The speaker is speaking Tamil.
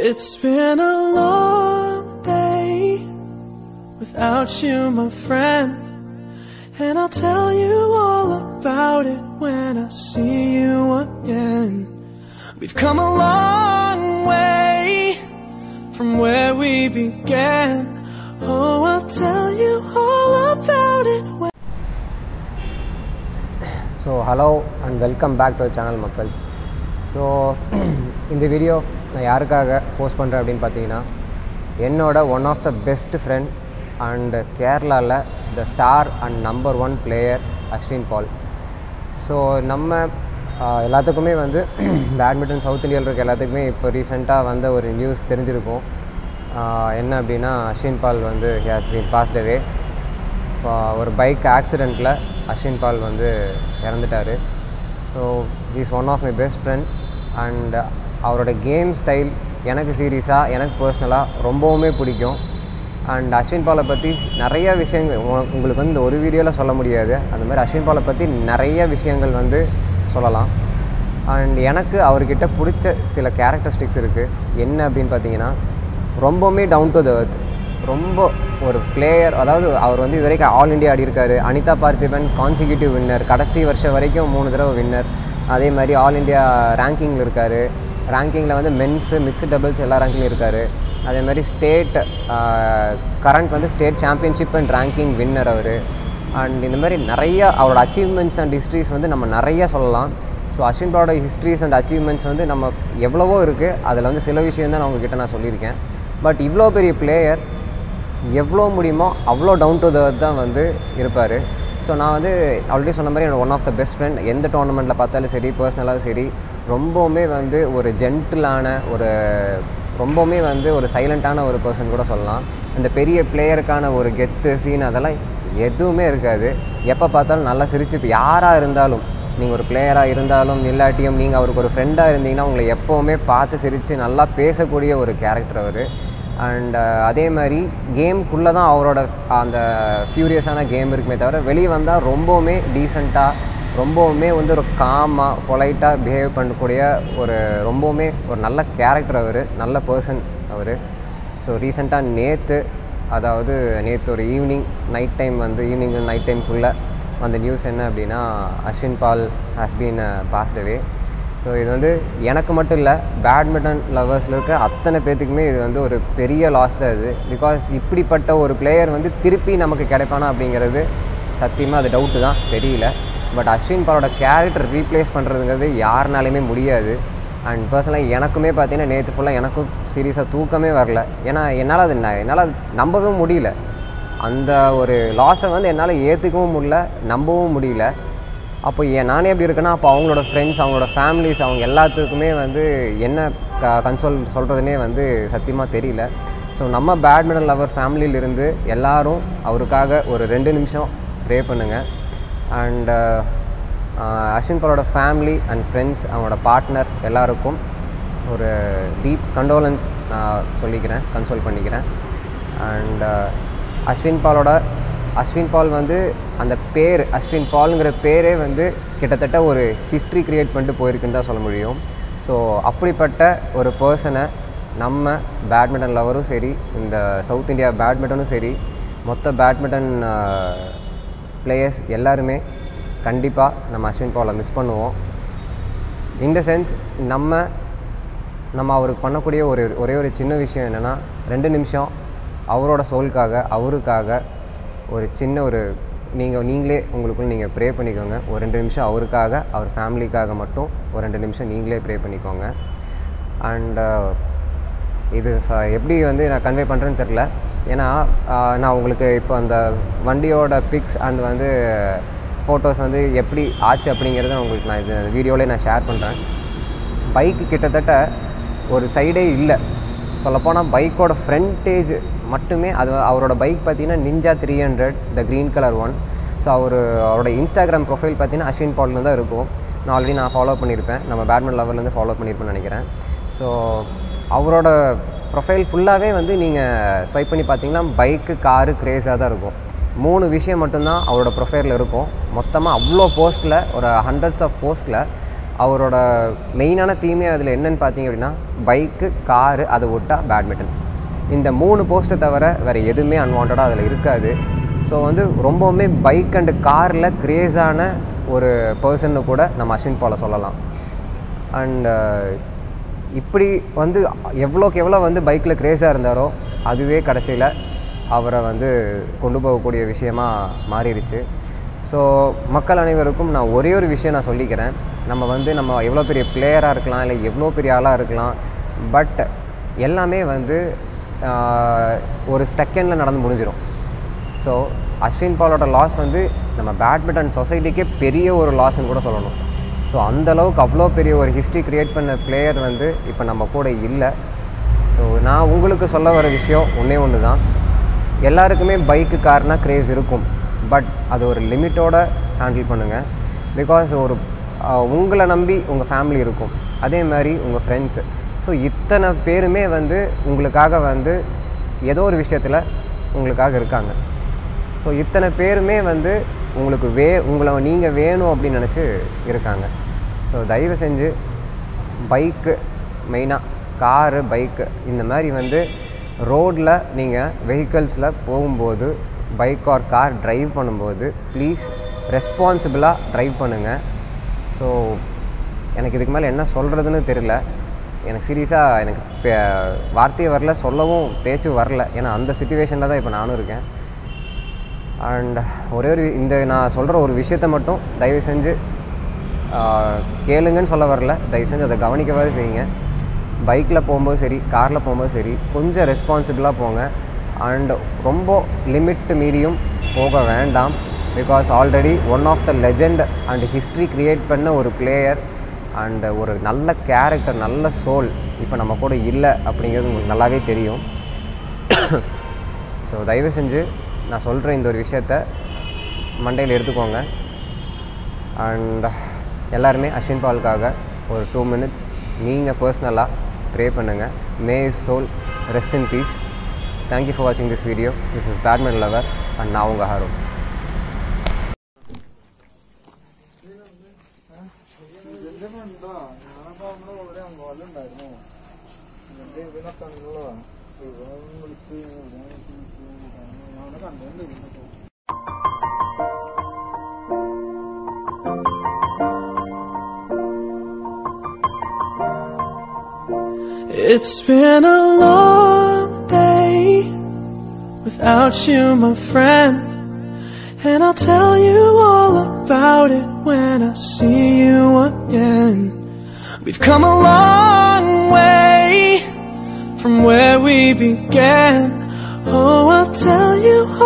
It's been a long day without you, my friend. And I'll tell you all about it when I see you again. We've come a long way from where we began. Oh, I'll tell you all about it when. So hello and welcome back to channel மக்கள்ஸ் ஸோ இந்த வீடியோ நான் யாருக்காக போஸ்ட் பண்ணுறேன் அப்படின்னு பார்த்தீங்கன்னா என்னோட one of the best friend and கேரளாவில் the star and number one player Ashwin Paul so நம்ம ஆஹ், எல்லாத்துக்குமே வந்து பேட்மிண்டன் சவுத் இந்தியாவில் இருக்க எல்லாத்துக்குமே இப்போ ரீசெண்டாக வந்த ஒரு நியூஸ் தெரிஞ்சிருக்கும் ஆஹ், என்ன அப்படின்னா அஸ்வின் பால் வந்து ஹேஸ் பீன் பாஸ்ட் அவே ஒரு பைக் ஆக்சிடெண்ட்டில் அஸ்வின் பால் வந்து இறந்துட்டார் so is one of my best friend and அவரோட கேம் ஸ்டைல் எனக்கு சீரியஸாக எனக்கு பர்சனலாக ரொம்பவுமே பிடிக்கும் அண்ட் அஸ்வின் பாலை பற்றி நிறைய விஷயங்கள் உங்க- உங்களுக்கு வந்து இந்த ஒரு வீடியோவில் சொல்ல முடியாது அந்த மாதிரி அஸ்வின் பாலை பற்றி நிறைய விஷயங்கள் வந்து சொல்லலாம் அண்ட் எனக்கு அவர்கிட்ட பிடிச்ச சில கேரக்டரிஸ்டிக்ஸ் இருக்குது என்ன அப்படின்னு பார்த்தீங்கன்னா ரொம்பவுமே டவுன் டு த earth ரொம்ப ஒரு பிளேயர் அதாவது அவர் வந்து இது வரைக்கும் ஆல் இண்டியா ஆடி இருக்காரு அனிதா பார்த்திபன் கான்சிக்யூட்டிவ் வின்னர் கடைசி வருஷம் வரைக்கும் மூணு தடவை வின்னர் அதே மாதிரி ஆல் இண்டியா ரேங்கிங்கில் இருக்கார் ரேங்கிங்கில் வந்து மென்ஸு மிக்ஸ்டு டபுள்ஸ் எல்லா ரேங்கிங்லையும் இருக்கார் அதே மாதிரி ஸ்டேட் கரண்ட் வந்து state championship and ranking winner அவர் அண்ட் இந்த மாதிரி நிறைய அவரோட அச்சீவ்மெண்ட்ஸ் அண்ட் ஹிஸ்ட்ரிஸ் வந்து நம்ம நிறைய சொல்லலாம் ஸோ அஸ்வின் பாலோட ஹிஸ்ட்ரிஸ் அண்ட் அச்சீவ்மெண்ட்ஸ் வந்து நம்ம எவ்வளவோ இருக்குது அதில் வந்து சில விஷயம் தான் நான் உங்ககிட்ட நான் சொல்லியிருக்கேன் பட் இவ்வளோ பெரிய பிளேயர் எவ்வளோ முடியுமோ அவ்வளோ டவுன் டு தான் வந்து இருப்பார் ஸோ நான் வந்து ஆல்ரெடி சொன்ன மாதிரி என்னோட one of the best friend எந்த டோர்னமெண்ட்டில் பார்த்தாலும் சரி பர்சனலாகவும் சரி ரொம்பவுமே வந்து ஒரு ஜென்டிலான ஒரு ரொம்பவுமே வந்து ஒரு சைலண்ட்டான ஒரு பர்சன் கூட சொல்லலாம் இந்த பெரிய பிளேயருக்கான ஒரு கெத்து சீன் அதெல்லாம் எதுவுமே இருக்காது எப்போ பார்த்தாலும் நல்லா சிரிச்சு இப்போ யாராக இருந்தாலும் நீங்கள் ஒரு பிளேயராக இருந்தாலும் இல்லாட்டியும் நீங்கள் அவருக்கு ஒரு ஃப்ரெண்டாக இருந்தீங்கன்னா உங்களை எப்போவுமே பார்த்து சிரித்து நல்லா பேசக்கூடிய ஒரு கேரக்டர் அவர் அண்ட் அதே மாதிரி கேம்குள்ளே தான் அவரோட அந்த ஃபியூரியஸான கேம் இருக்குமே தவிர வெளியே வந்தால் ரொம்பவுமே டீசெண்டாக ரொம்பவுமே வந்து ஒரு காமாக பொலைட்டாக பிஹேவ் பண்ணக்கூடிய ஒரு ரொம்பவுமே ஒரு நல்ல கேரக்டர் அவர் நல்ல பர்சன் அவர் ஸோ ரீசெண்டாக நேற்று அதாவது நேற்று ஒரு ஈவினிங் நைட் டைம் வந்து ஈவினிங் நைட் டைம்குள்ளே வந்த நியூஸ் என்ன அப்படின்னா Ashwin Paul has been passed away so இது வந்து எனக்கு மட்டும் இல்லை பேட்மிண்டன் லவர்ஸில் இருக்க அத்தனை பேர்த்துக்குமே இது வந்து ஒரு பெரிய லாஸ் தான் இது பிகாஸ் இப்படிப்பட்ட ஒரு பிளேயர் வந்து திருப்பி நமக்கு கிடைப்பானா அப்படிங்கிறது சத்தியமாக அது டவுட்டு தான் தெரியல பட் அஸ்வின் பாலோட கேரக்டர் ரீப்ளேஸ் பண்ணுறதுங்கிறது யாருனாலையுமே முடியாது அண்ட் பர்சனலாக எனக்குமே பார்த்தீங்கன்னா நேற்று ஃபுல்லாக எனக்கும் சீரியஸாக தூக்கமே வரல ஏன்னா என்னால் அது ந- என்னால் அது நம்பவும் முடியல அந்த ஒரு லாஸை வந்து என்னால் ஏற்றுக்கவும் முடியல நம்பவும் முடியல அப்போ ஏன் நானே எப்படி இருக்கேன்னா அப்போ அவங்களோட ஃப்ரெண்ட்ஸ் அவங்களோட ஃபேமிலிஸ் அவங்க எல்லாத்துக்குமே வந்து என்ன க கன்சோல் சொல்கிறதுனே வந்து சத்தியமாக தெரியல ஸோ நம்ம பேட்மிண்டன் லவர் ஃபேமிலியிலிருந்து எல்லாரும் அவருக்காக ஒரு ரெண்டு நிமிஷம் ப்ரே பண்ணுங்கள் அண்ட் அஸ்வின் பாலோட ஃபேமிலி அண்ட் ஃப்ரெண்ட்ஸ் அவங்களோட பார்ட்னர் எல்லாருக்கும் ஒரு டீப் கண்டோலன்ஸ் நான் சொல்லிக்கிறேன் கன்சோல் பண்ணிக்கிறேன் அண்ட் அஸ்வின் பாலோட அஸ்வின் பால் வந்து அந்த பேர் அஸ்வின் பாலுங்கிற பேரே வந்து கிட்டத்தட்ட ஒரு ஹிஸ்ட்ரி க்ரியேட் பண்ணிட்டு போயிருக்குன்னு தான் சொல்ல முடியும் ஸோ அப்படிப்பட்ட ஒரு பர்சனை நம்ம பேட்மிண்டன் லவரும் சரி இந்த சவுத் இந்தியா பேட்மிண்டனும் சரி மொத்த பேட்மிண்டன் பிளேயர்ஸ் எல்லாருமே கண்டிப்பாக நம்ம அஸ்வின் பாலை மிஸ் பண்ணுவோம் இந்த சென்ஸ் நம்ம நம்ம அவருக்கு பண்ணக்கூடிய ஒரு ஒரே ஒரு சின்ன விஷயம் என்னென்னா ரெண்டு நிமிஷம் அவரோட சோலுக்காக அவருக்காக ஒரு சின்ன ஒரு நீங்கள் நீங்களே உங்களுக்குள்ள நீங்கள் ப்ரே பண்ணிக்கோங்க ஒரு ரெண்டு நிமிஷம் அவருக்காக அவர் ஃபேமிலிக்காக மட்டும் ஒரு ரெண்டு நிமிஷம் நீங்களே ப்ரே பண்ணிக்கோங்க அண்ட் இது ச எப்படி வந்து நான் கன்வே பண்ணுறேன்னு தெரில ஏன்னா ஆஹ், நான் உங்களுக்கு இப்போ அந்த வண்டியோட பிக்ஸ் அண்ட் வந்து ஃபோட்டோஸ் வந்து எப்படி ஆச்சு அப்படிங்கிறத நான் உங்களுக்கு நான் இது வீடியோவிலே நான் ஷேர் பண்ணுறேன் பைக்கு கிட்டத்தட்ட ஒரு சைடே இல்லை சொல்லப்போனால் பைக்கோட ஃப்ரண்டேஜ் மட்டுமே அது அவரோட பைக் பார்த்தீங்கன்னா Ninja three hundred the green colour one so அவர் அவரோட இன்ஸ்டாகிராம் ப்ரொஃபைல் பார்த்தீங்கன்னா அஸ்வின் பால்னு தான் இருக்கும் நான் ஆல்ரெடி நான் ஃபாலோ பண்ணியிருப்பேன் நம்ம பேட்மிண்டன் லெவல்லேருந்து ஃபாலோ பண்ணியிருப்பேன்னு நினைக்கிறேன் ஸோ அவரோட ப்ரொஃபைல் ஃபுல்லாகவே வந்து நீங்கள் ஸ்வைப் பண்ணி பார்த்தீங்கன்னா பைக்கு காரு க்ரேஸாக தான் இருக்கும் மூணு விஷயம் மட்டும்தான் அவரோட ப்ரொஃபைலில் இருக்கும் மொத்தமாக அவ்வளோ போஸ்ட்டில் ஒரு ஹண்ட்ரட்ஸ் ஆஃப் போஸ்ட்டில் அவரோட மெயினான தீமே அதில் என்னன்னு பார்த்தீங்க அப்படின்னா பைக்கு காரு அதை விட்டா பேட்மிண்டன் இந்த மூணு போஸ்ட்டை தவிர வேறு எதுவுமே அன்வான்டாக அதில் இருக்காது ஸோ வந்து ரொம்பவுமே பைக் அண்டு காரில் க்ரேஸான ஒரு பர்சன்னு கூட நம்ம அஸ்வின் பாலை சொல்லலாம் அண்ட் இப்படி வந்து எவ்வளோக்கு எவ்வளோ வந்து பைக்கில் க்ரேஸாக இருந்தாரோ அதுவே கடைசியில் அவரை வந்து கொண்டு போகக்கூடிய விஷயமா மாறிடுச்சு ஸோ மக்கள் அனைவருக்கும் நான் ஒரே ஒரு விஷயம் நான் சொல்லிக்கிறேன் நம்ம வந்து நம்ம எவ்வளோ பெரிய பிளேயராக இருக்கலாம் இல்லை எவ்வளோ பெரிய ஆளாக இருக்கலாம் பட் எல்லாமே வந்து ஆஹ், ஒரு செகண்டில் நடந்து முடிஞ்சிடும் ஸோ அஸ்வின் பாலோட லாஸ் வந்து நம்ம பேட்மிண்டன் சொசைட்டிக்கே பெரிய ஒரு லாஸ்ன்னு கூட சொல்லணும் ஸோ அந்த அளவுக்கு அவ்வளோ பெரிய ஒரு ஹிஸ்ட்ரி க்ரியேட் பண்ண பிளேயர் வந்து இப்போ நம்ம கூட இல்லை ஸோ நான் உங்களுக்கு சொல்ல வர விஷயம் ஒன்றே ஒன்று தான் எல்லாருக்குமே பைக்கு கார்னா க்ரேஸ் இருக்கும் பட் அது ஒரு லிமிட்டோட ஹேண்டில் பண்ணுங்கள் பிகாஸ் ஒரு ஆஹ், உங்களை நம்பி உங்கள் ஃபேமிலி இருக்கும் அதே மாதிரி உங்கள் ஃப்ரெண்ட்ஸு ஸோ இத்தனை பேருமே வந்து உங்களுக்காக வந்து ஏதோ ஒரு விஷயத்தில் உங்களுக்காக இருக்காங்க ஸோ இத்தனை பேருமே வந்து உங்களுக்கு வே உங்களை நீங்கள் வேணும் அப்படின்னு நினச்சி இருக்காங்க ஸோ தயவு செஞ்சு பைக்கு மெயினாக காரு பைக்கு இந்த மாதிரி வந்து ரோட்டில் நீங்கள் வெஹிக்கல்ஸில் போகும்போது பைக் ஆர் கார் டிரைவ் பண்ணும்போது ப்ளீஸ் ரெஸ்பான்சிபிளாக டிரைவ் பண்ணுங்கள் ஸோ எனக்கு இதுக்கு மேலே என்ன சொல்கிறதுன்னு தெரில எனக்கு சீரியஸாக எனக்கு பே- வார்த்தையே வரல சொல்லவும் பேச்சு வரல ஏன்னா அந்த சுச்சுவேஷனில் தான் இப்போ நானும் இருக்கேன் அண்ட் ஒரே ஒரு இந்த நான் சொல்கிற ஒரு விஷயத்தை மட்டும் தயவு செஞ்சு ஆஹ், கேளுங்கன்னு சொல்ல வரல தயவு செஞ்சு அதை கவனிக்கவே செய்யுங்க பைக்கில் போகும்போது சரி காரில் போகும்போது சரி கொஞ்சம் ரெஸ்பான்சிபிளாக போங்க அண்ட் ரொம்ப லிமிட் மீறியும் போக வேண்டாம் because already one of the legend and history create பண்ண ஒரு பிளேயர் அண்ட் ஒரு நல்ல கேரக்டர் நல்ல சோல் இப்போ நம்ம கூட இல்லை அப்படிங்கிறது உங்களுக்கு நல்லாவே தெரியும் ஸோ தயவு செஞ்சு நான் சொல்கிற இந்த ஒரு விஷயத்த மண்டையில் எடுத்துக்கோங்க அண்ட் எல்லாருமே அஸ்வின் பாலுக்காக ஒரு டூ மினிட்ஸ் நீங்கள் பர்சனலாக ப்ரே பண்ணுங்கள் may is soul rest in peace thank you for வாட்சிங் this video this is badminton lover and நான் உங்கள் ஹாரோ It's been a long day without you, my friend. And I'll tell you all about it when I see you again. We've come a long way from where we began. Oh, I'll tell you